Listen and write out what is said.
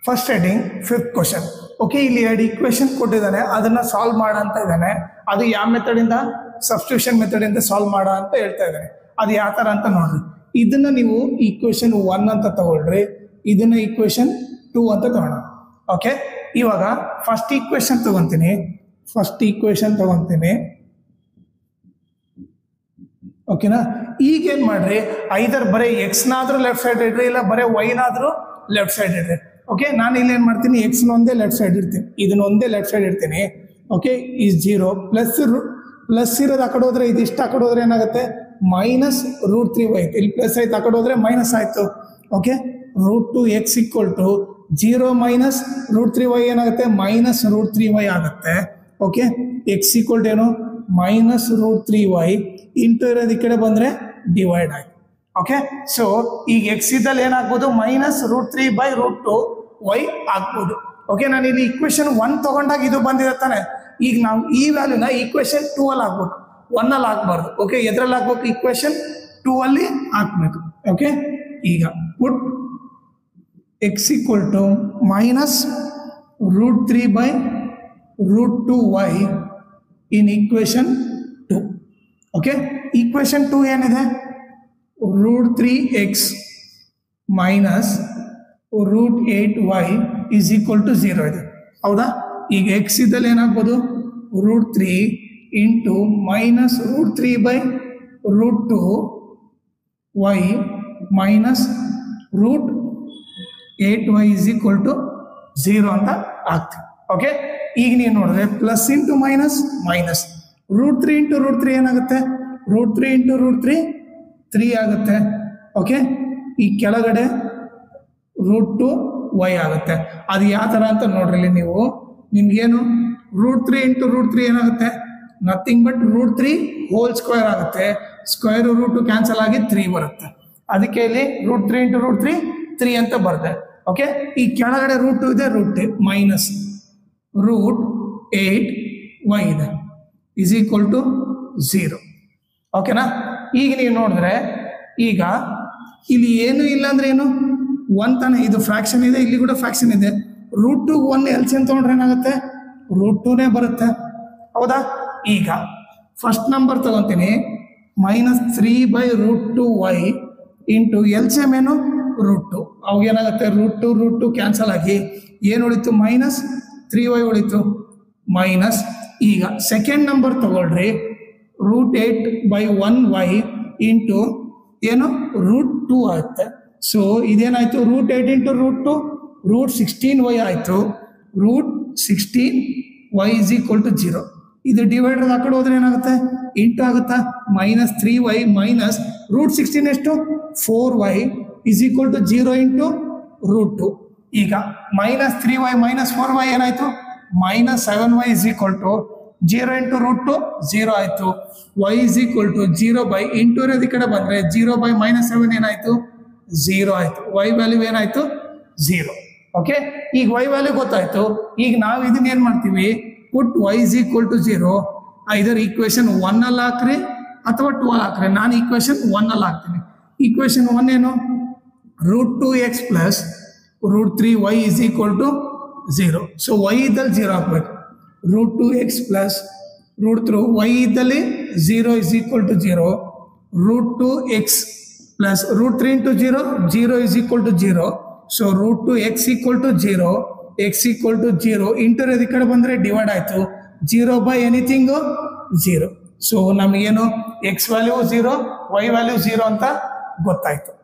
first heading fifth question okay ಇಲ್ಲಿ ಎರಡು equation ಕೊಟ್ಟಿದ್ದಾನೆ ಅದನ್ನ ಸಾಲ್ವ್ ಮಾಡ ಅಂತ ಇದ್ದಾನೆ ಅದು ಯಾವ ಮೆಥಡಿಂದ ಸಬ್ಸ್ಟಿಟ್ಯೂಷನ್ ಮೆಥಡಿಂದ ಸಾಲ್ವ್ ಮಾಡ ಅಂತ ಹೇಳ್ತಾ ಇದ್ದಾನೆ ಅದು ಯಾವ ಥರ ಅಂತ ನೋಡ್ರಿ ಇದನ್ನ ನೀವು ಈಕ್ವೇಶನ್ ಒನ್ ಅಂತ ತಗೊಳ್ರಿ ಇದನ್ನ ಈಕ್ವೇಶನ್ ಟೂ ಅಂತ ತಗೋಣ ಓಕೆ ಇವಾಗ ಫಸ್ಟ್ ಈಕ್ವೇಶನ್ ತಗೊಂತೀನಿ ಫಸ್ಟ್ ಈಕ್ವೇಶನ್ ತಗೊಂತೀನಿ ಓಕೆನಾ ಈಗೇನು ಮಾಡ್ರಿ ಐದರ್ ಬರೀ ಎಕ್ಸ್ನಾದ್ರೂ ಲೆಫ್ಟ್ ಸೈಡ್ ಇಡ್ರಿ ಇಲ್ಲ ಬರೀ ವೈನಾದ್ರೂ ಲೆಫ್ಟ್ ಸೈಡ್ ಇಡ್ರಿ ಓಕೆ ನಾನು ಇಲ್ಲಿ ಏನು ಮಾಡ್ತೀನಿ ಎಕ್ಸ್ನ ಒಂದೇ ಲೆಫ್ಟ್ ಸೈಡ್ ಇಡ್ತೀನಿ ಇದನ್ನ ಒಂದೇ ಲೆಫ್ಟ್ ಸೈಡ್ ಇಡ್ತೀನಿ ಓಕೆ ಈ ಜೀರೋ ಪ್ಲಸ್ ಪ್ಲಸ್ ಇರೋದು ಆ ಕಡೆ ಹೋದ್ರೆ ಇದಿಷ್ಟು ಆ ಕಡೆ ಹೋದ್ರೆ ಏನಾಗುತ್ತೆ ಮೈನಸ್ ರೂಟ್ ತ್ರೀ ವೈ ಇಲ್ಲಿ ಪ್ಲಸ್ ಆಯ್ತು ಆ ಕಡೆ ಹೋದ್ರೆ ಮೈನಸ್ ಆಯ್ತು okay root two X equal to zero minus root three Y ಏನಾಗುತ್ತೆ ಮೈನಸ್ ರೂಟ್ ತ್ರೀ ವೈ ಆಗುತ್ತೆ ಓಕೆ ಎಕ್ಸ್ ಈಕ್ವಲ್ ಟು ಏನು minus root three Y into ಇರೋದು ಈ ಕಡೆ ಬಂದರೆ ಡಿವೈಡ್ ಆಯ್ತು ಓಕೆ ಸೊ ಈಗ ಎಕ್ಸ್ ಇದ್ದಲ್ಲಿ ಏನಾಗ್ಬೋದು minus root three by root two Y ಆಗ್ಬೋದು ಓಕೆ ನಾನು ಇಲ್ಲಿ ಇಕ್ವೇಶನ್ ಒನ್ ತಗೊಂಡಾಗ ಇದು ಬಂದಿದೆ ತಾನೆ ಈಗ ನಾವು ಈ ವ್ಯಾಲ್ಯೂನ ಈಕ್ವೇಶನ್ ಟೂ ಅಲ್ಲಿ ಹಾಕ್ಬೇಕು ಒನ್ ಅಲ್ಲಿ ಹಾಕ್ಬಾರ್ದು ಓಕೆ ಎದ್ರಲ್ಲಿ ಹಾಕ್ಬೇಕು ಈಕ್ವೇಶನ್ ಟೂ ಅಲ್ಲಿ ಹಾಕ್ಬೇಕು ಓಕೆ ಈಗ put X equal to minus root three by root two Y in equation two okay equation two ಏನಿದೆ root three X minus root eight Y is equal to zero ಇದೆ ಹೌದಾ ಈಗ X ಇದ್ದಲ್ಲಿ ಏನಾಗ್ಬೋದು root three into minus root three by root two Y minus root eight Y is equal to zero ಅಂತ ಆಗ್ತದೆ okay ಈಗ ನೀವು ನೋಡಿದ್ರೆ plus into minus minus root three into root three ಏನಾಗುತ್ತೆ root three into root three three ಆಗುತ್ತೆ okay ಈ ಕೆಳಗಡೆ root two Y ಆಗುತ್ತೆ ಅದು ಯಾವ ಥರ ಅಂತ ನೋಡ್ರಿ ಇಲ್ಲಿ ನೀವು ನಿಮ್ಗೇನು root three into root three ಏನಾಗುತ್ತೆ nothing but root three whole square ಆಗುತ್ತೆ ಸ್ಕ್ವೇರ್ ರೂಟು ಕ್ಯಾನ್ಸಲ್ ಆಗಿ ತ್ರೀ ಬರುತ್ತೆ ಅದಕ್ಕೆ ಇಲ್ಲಿ root three into root three three ಅಂತ ಬರುತ್ತೆ ಓಕೆ ಈ ಕೆಳಗಡೆ ರೂಟ್ ಇದೆ root minus root eight Y ಇದೆ ಇಸ್ ಈಕ್ವಲ್ ಟು ಝೀರೋ ಓಕೆನಾ ಈಗ ನೀವು ನೋಡಿದ್ರೆ ಈಗ ಇಲ್ಲಿ ಏನು ಇಲ್ಲ ಅಂದ್ರೆ ಏನು ಒನ್ ತಾನೆ ಇದು ಫ್ರಾಕ್ಷನ್ ಇದೆ ಇಲ್ಲಿ ಕೂಡ ಫ್ರಾಕ್ಷನ್ ಇದೆ ರೂಟ್ ಟು ಒನ್ ಎಲ್ಸಿಯನ್ ತೊಗೊಂಡ್ರೆ ಏನಾಗುತ್ತೆ ರೂಟ್ ಟೂನೇ ಬರುತ್ತೆ ಹೌದಾ ಈಗ ಫಸ್ಟ್ ನಂಬರ್ ತಗೊಂತೀನಿ minus three by root two Y into ಎಲ್ಸಿಯಮ್ ಏನು ರೂಟ್ ಟು ಅವಾಗ ಏನಾಗುತ್ತೆ root two root two cancel ಆಗಿ ಏನು ಉಳಿತು ಮೈನಸ್ ತ್ರೀ ವೈ ಉಳಿತು ಮೈನಸ್ ಈಗ ಸೆಕೆಂಡ್ ನಂಬರ್ ತಗೊಳ್ರಿ root eight by one Y into ಏನು ರೂಟ್ ಟೂ ಆಗುತ್ತೆ ಸೊ ಇದೇನಾಯ್ತು root eight into root two root sixteen Y ಆಯಿತು root sixteen Y is equal to zero ಇದು ಡಿವೈಡರ್ ಆ ಕಡೆ ಹೋದ್ರೆ ಏನಾಗುತ್ತೆ ಇಂಟು ಆಗುತ್ತಾ minus three Y minus root sixteen ಎಷ್ಟು four Y is equal to zero into root two ಈಗ minus three Y minus four Y ಏನಾಯ್ತು minus seven Y is equal to zero into root two zero ಆಯಿತು Y is equal to zero by into ಇರೋದು ಈ ಕಡೆ ಬಂದರೆ zero by minus seven ಏನಾಯಿತು zero ಆಯಿತು Y value ಏನಾಯಿತು zero okay ಈಗ ವೈ ವ್ಯಾಲ್ಯೂ ಗೊತ್ತಾಯ್ತು ಈಗ ನಾವು ಇದನ್ನ ಏನು ಮಾಡ್ತೀವಿ put Y is equal to zero ಇದರ ಈಕ್ವೇಶನ್ ಒನ್ ಅಲ್ಲಿ ಹಾಕ್ರಿ ಅಥವಾ ಟೂ ಅಲ್ಲಿ ಹಾಕ್ರಿ ನಾನು ಈಕ್ವೇಶನ್ ಒನ್ ಅಲ್ಲಿ ಹಾಕ್ತೀನಿ ಈಕ್ವೇಶನ್ ಒನ್ ಏನು root two X plus root three Y is equal to zero so Y ಇದ್ದಲ್ಲಿ ಜೀರೋ ಹಾಕ್ಬೇಕು root two X plus root three Y ಇದ್ದಲ್ಲಿ zero is equal to zero root two X plus root three into zero zero is equal to zero so root two X equal to zero X equal to zero into ಈ ಕಡೆ ಬಂದರೆ divide ಆಯಿತು zero by anything zero so ನಮಗೇನು X value zero Y value zero ಅಂತ ಗೊತ್ತಾಯ್ತು